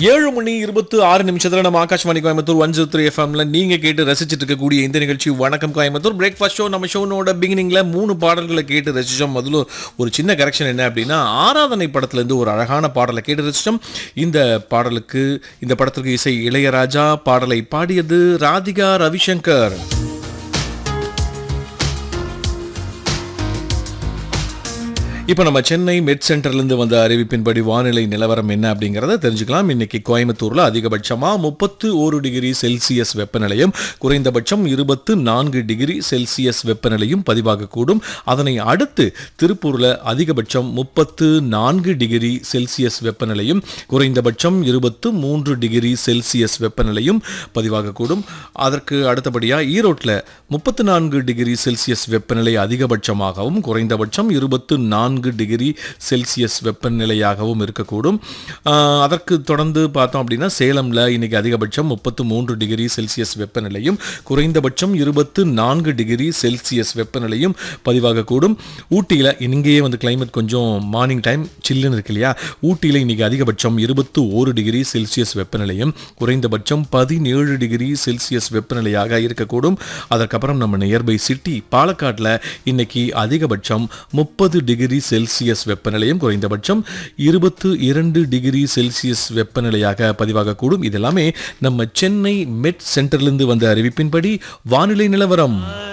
ஏழு மணி இருபத்து ஆறு நிமிஷத்துல நம்ம Akashvani Coimbatore one zero three எஃப்எம்ல நீங்க கேட்டு ரசிச்சிட்டு இருக்கக்கூடிய இந்த நிகழ்ச்சி வணக்கம் கோயம்புத்தூர் பிரேக்ஃபாஸ்ட் ஷோ நம்ம ஷோனோட பிகினிங்ல மூணு பாடல்களை கேட்டு ரசிச்சோம் முதல்ல ஒரு சின்ன கரெக்ஷன் என்ன அப்படின்னா ஆராதனை படத்துல இருந்து ஒரு அழகான பாடலை கேட்டு ரசிச்சோம் இந்த பாடலுக்கு இந்த படத்திற்கு இசை இளையராஜா பாடலை பாடியது ராதிகா ரவிசங்கர் இப்போ நம்ம சென்னை மெட் சென்டர்லேருந்து வந்த அறிவிப்பின்படி வானிலை நிலவரம் என்ன அப்படிங்கிறத தெரிஞ்சுக்கலாம் இன்னைக்கு கோயம்புத்தூரில் அதிகபட்சமாக முப்பத்து ஒரு டிகிரி செல்சியஸ் வெப்பநிலையும் குறைந்தபட்சம் இருபத்து நான்கு டிகிரி செல்சியஸ் வெப்பநிலையும் பதிவாகக்கூடும் அதனை அடுத்து திருப்பூரில் அதிகபட்சம் முப்பத்து நான்கு டிகிரி செல்சியஸ் வெப்பநிலையும் குறைந்தபட்சம் இருபத்து மூன்று டிகிரி செல்சியஸ் வெப்பநிலையும் பதிவாகக்கூடும் அதற்கு அடுத்தபடியாக ஈரோட்டில் முப்பத்து நான்கு டிகிரி செல்சியஸ் வெப்பநிலை அதிகபட்சமாகவும் குறைந்தபட்சம் இருபத்து நான்கு டிகிரி செல்சியஸ் வெப்பநிலையாகவும் இருக்கக்கூடும் ஆஹ் அதற்கு தொடர்ந்து பார்த்தோம் அப்படின்னா சேலமில் இன்னைக்கு அதிகபட்சம் முப்பத்து மூன்று டிகிரி செல்சியஸ் வெப்பநிலையும் குறைந்தபட்சம் இருபத்து நான்கு டிகிரி செல்சியஸ் வெப்பநிலையும் பதிவாகக்கூடும் ஊட்டியில் இங்கேயே வந்து கிளைமேட் கொஞ்சம் மார்னிங் டைம் சில்லுன்னு இருக்கு இல்லையா ஊட்டியில் இன்னைக்கு அதிகபட்சம் இருபத்து ஓரு டிகிரி செல்சியஸ் வெப்பநிலையும் குறைந்தபட்சம் பதினேழு டிகிரி செல்சியஸ் வெப்பநிலையாக இருக்கக்கூடும் அதற்கப்புறம் நம்ம நியர்பை சிட்டி பாலக்காட்டில் இன்னைக்கு அதிகபட்சம் முப்பது டிகிரி செல்சியஸ் வெப்பநிலையும் குறைந்தபட்சம் இருபத்து இரண்டு டிகிரி செல்சியஸ் வெப்பநிலையாக பதிவாகக்கூடும் இது எல்லாமே நம்ம சென்னை மெட் சென்டர்லேருந்து வந்த அறிவிப்பின்படி வானிலை நிலவரம்